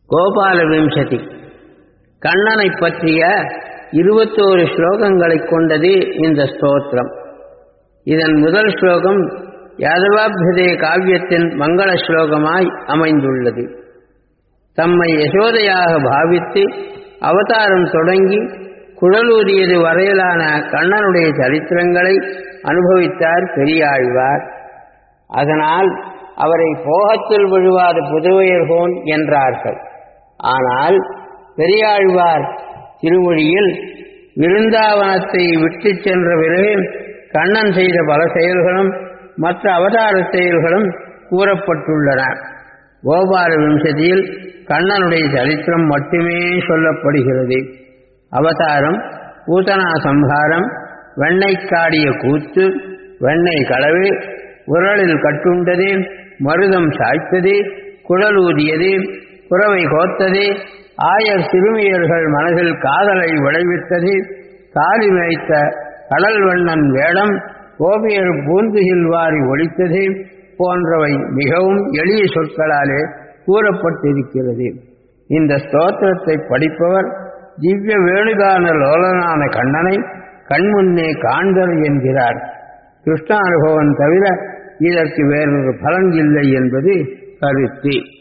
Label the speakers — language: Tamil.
Speaker 1: கோபால விம்சதி கண்ணனை பற்றிய இருபத்தோரு ஸ்லோகங்களைக் கொண்டது இந்த ஸ்தோத்திரம் இதன் முதல் ஸ்லோகம் யாதவாபியதே காவியத்தின் மங்கள ஸ்லோகமாய் அமைந்துள்ளது தம்மை யசோதையாக பாவித்து அவதாரம் தொடங்கி குழலூதியது வரையிலான கண்ணனுடைய சரித்திரங்களை அனுபவித்தார் பெரியாழ்வார் அதனால் அவரை போகத்தில் விழுவாத புதுவையர்கோன் என்றார்கள் ஆனால் பெரியாழ்வார் திருமொழியில் விருந்தாவனத்தை விட்டு சென்ற பிறகு கண்ணன் செய்த பல செயல்களும் மற்ற அவதார செயல்களும் கூறப்பட்டுள்ளன கோபால விம்சதியில் கண்ணனுடைய சரித்திரம் மட்டுமே சொல்லப்படுகிறது அவதாரம் பூதனா சம்ஹாரம் வெண்ணெய் காடிய கூத்து வெண்ணெய் களவு உரலில் கட்டுண்டது மருதம் சாய்த்தது குழல் ஊதியது குறவை கோத்தது ஆயர் சிறுமியர்கள் மனதில் காதலை விளைவித்தது தாலி வைத்த கடல் வண்ணன் வேடம் கோபியர் பூந்துகில் வாரி ஒழித்தது போன்றவை மிகவும் எளிய சொற்களாலே கூறப்பட்டிருக்கிறது இந்த ஸ்தோத்திரத்தை படிப்பவர் திவ்ய வேணுகான லோலனான கண்ணனை கண்முன்னே காண்பர் என்கிறார் கிருஷ்ண அனுபவம் தவிர இதற்கு வேறொரு பலன் இல்லை என்பது கருத்து